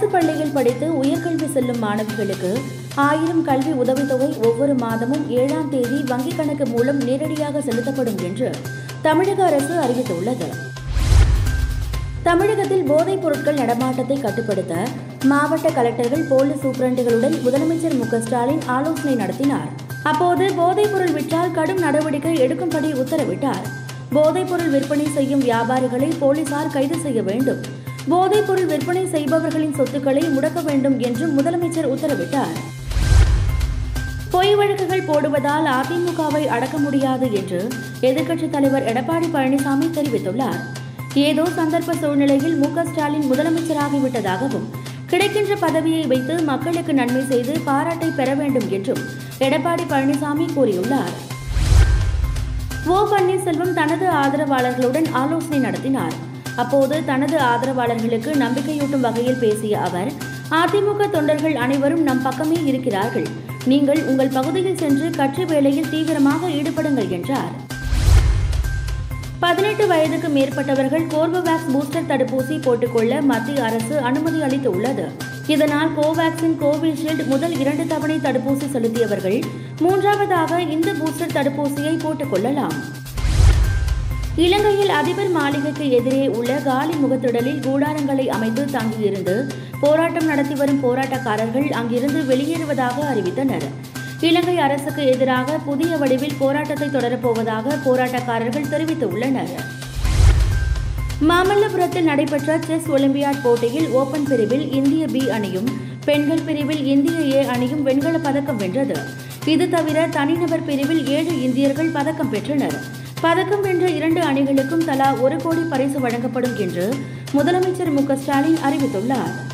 பள்ளியில் படித்து உயர்கல்வி செல்லும் மாணவிகளுக்கு ஆயிரம் கல்வி உதவித்தொகை ஒவ்வொரு மாதமும் ஏழாம் தேதி வங்கிக் கணக்கு மூலம் நேரடியாக செலுத்தப்படும் என்று தமிழக அரசு அறிவித்துள்ளது தமிழகத்தில் போதைப் பொருட்கள் நடமாட்டத்தை கட்டுப்படுத்த மாவட்ட கலெக்டர்கள் போலீஸ் சூப்பரண்டுகளுடன் முதலமைச்சர் மு க ஸ்டாலின் ஆலோசனை நடத்தினார் அப்போது போதைப் பொருள் விற்றால் கடும் நடவடிக்கை எடுக்கும்படி உத்தரவிட்டார் போதைப் பொருள் விற்பனை செய்யும் வியாபாரிகளை போலீசார் கைது செய்ய வேண்டும் போதைப் பொருள் விற்பனை செய்பவர்களின் சொத்துக்களை முடக்க வேண்டும் என்றும் முதலமைச்சர் உத்தரவிட்டார் பொய் வழக்குகள் போடுவதால் அதிமுகவை அடக்க முடியாது என்று எதிர்க்கட்சித் தலைவர் எடப்பாடி பழனிசாமி தெரிவித்துள்ளார் ஏதோ சந்தர்ப்ப சூழ்நிலையில் மு க ஸ்டாலின் முதலமைச்சராகிவிட்டதாகவும் கிடைக்கின்ற பதவியை வைத்து மக்களுக்கு நன்மை செய்து பாராட்டை பெற வேண்டும் என்றும் எடப்பாடி பழனிசாமி கூறியுள்ளார் ஓ பன்னீர்செல்வம் தனது ஆதரவாளர்களுடன் ஆலோசனை நடத்தினார் அப்போது தனது ஆதரவாளர்களுக்கு நம்பிக்கையூட்டும் வகையில் பேசிய அவர் அதிமுக தொண்டர்கள் அனைவரும் நம் பக்கமே இருக்கிறார்கள் நீங்கள் உங்கள் பகுதியில் சென்று கட்சி வேலையில் தீவிரமாக ஈடுபடுங்கள் என்றார் பதினெட்டு வயதுக்கு மேற்பட்டவர்கள் கோர்பவேக்ஸ் பூஸ்டர் தடுப்பூசி போட்டுக்கொள்ள மத்திய அரசு அனுமதி அளித்துள்ளது இதனால் கோவேக்சின் கோவிஷீல்டு முதல் இரண்டு தவணை தடுப்பூசி செலுத்தியவர்கள் மூன்றாவதாக இந்த பூஸ்டர் தடுப்பூசியை போட்டுக்கொள்ளலாம் இலங்கையில் அதிபர் மாளிகைக்கு எதிரே உள்ள காலி முகத்திடலில் கூடாரங்களை அமைத்து தங்கியிருந்து போராட்டம் நடத்தி வரும் போராட்டக்காரர்கள் அங்கிருந்து வெளியேறுவதாக அறிவித்தனர் இலங்கை அரசுக்கு எதிராக புதிய வடிவில் போராட்டத்தை தொடரப்போவதாக போராட்டக்காரர்கள் தெரிவித்துள்ளனர் மாமல்லபுரத்தில் நடைபெற்ற செஸ் ஒலிம்பியாட் போட்டியில் ஓபன் பிரிவில் இந்திய பி அணியும் பெண்கள் பிரிவில் இந்திய ஏ அணியும் வெண்கலப் பதக்கம் வென்றது இது தவிர தனிநபர் பிரிவில் ஏழு இந்தியர்கள் பதக்கம் பெற்றனர் பதக்கம் வென்ற இரண்டு அணிகளுக்கும் தலா ஒரு கோடி பரிசு வழங்கப்படும் என்று முதலமைச்சர் மு க ஸ்டாலின் அறிவித்துள்ளார்